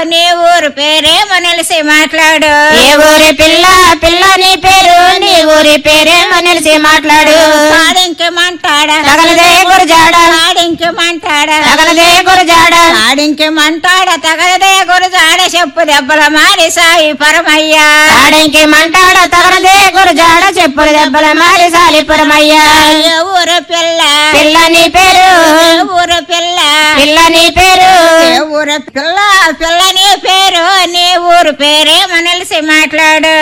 నీ ఊరు పేరేమో నిలిసి మాట్లాడు ఏ ఊరి పిల్ల పిల్ల నీ పేరు నీ ఊరి పేరేమో నిలిచి మాట్లాడు ఆడింకేమంటాడా తగలదే గురజాడ ఆడింకేమంటాడా తగలదే గురజాడ ఆడింకేమంటాడా తగలదే గురజాడ చెప్పు దెబ్బల మారి సాయి పరమయ్యా ఆడంకి మంటాడ తగలదే గురజాడ చెప్పులు దెబ్బల మారి సాలిపురమయ్యా ఏ ఊరు పిల్ల పిల్ల నీ పేరు ఏ ఊరు పిల్ల పిల్ల నీ పేరు ఏ ఊరు పిల్ల పిల్ల నీ పేరు నీ ఊరు పేరేమో నిలిసి మాట్లాడు